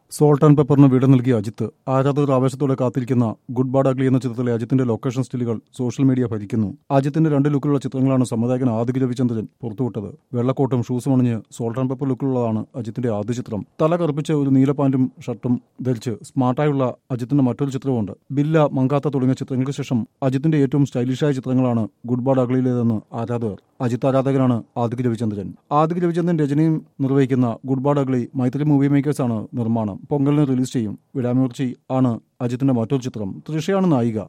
salt and പെപ്പറിന് വീട് നൽകിയ അജിത്ത് ആരാധകർ ആവേശത്തോടെ കാത്തിരിക്കുന്ന ഗുഡ് ബാഡ് അഗ്ലി എന്ന ചിത്രത്തിലെ അജിത്തിന്റെ ലൊക്കേഷൻ സ്റ്റിലുകൾ സോഷ്യൽ മീഡിയ ഭരിക്കുന്നു അജിത്തിന്റെ രണ്ട് ലുക്കിലുള്ള ചിത്രങ്ങളാണ് സംവിധായകൻ ആദിക് രവിചന്ദ്രൻ പുറത്തുവിട്ടത് വെള്ളക്കോട്ടും ഷൂസും അണിഞ്ഞ് സോൾട്ട് ആൻഡ് പെപ്പർ ലുക്കിലുള്ളതാണ് അജിത്തിന്റെ ആദ്യ ചിത്രം തല കറുപ്പിച്ച ഒരു നീല പാന്റും ഷർട്ടും ധരിച്ച് സ്മാർട്ടായുള്ള അജിത്തിന്റെ മറ്റൊരു ചിത്രമുണ്ട് ബില്ല മങ്കാത്ത തുടങ്ങിയ ചിത്രങ്ങൾക്ക് ശേഷം അജിത്തിന്റെ ഏറ്റവും സ്റ്റൈലിഷായ ചിത്രങ്ങളാണ് ഗുഡ് ബാഡ് അഗ്ലിയിലേതെന്ന് ആരാധകർ അജിത്ത് ആരാധകനാണ് ആദിക് രവിചന്ദ്രൻ ആദിക് രവിചന്ദ്രൻ രചനയും നിർവഹിക്കുന്ന good bad ugly Mythri movie മേക്കേഴ്സാണ് നിർമ്മാണം പൊങ്കലിന് റിലീസ് ചെയ്യും വിടാമൂർച്ചി ആണ് അജിത്തിന്റെ മറ്റൊരു ചിത്രം തൃഷയാണ് നായിക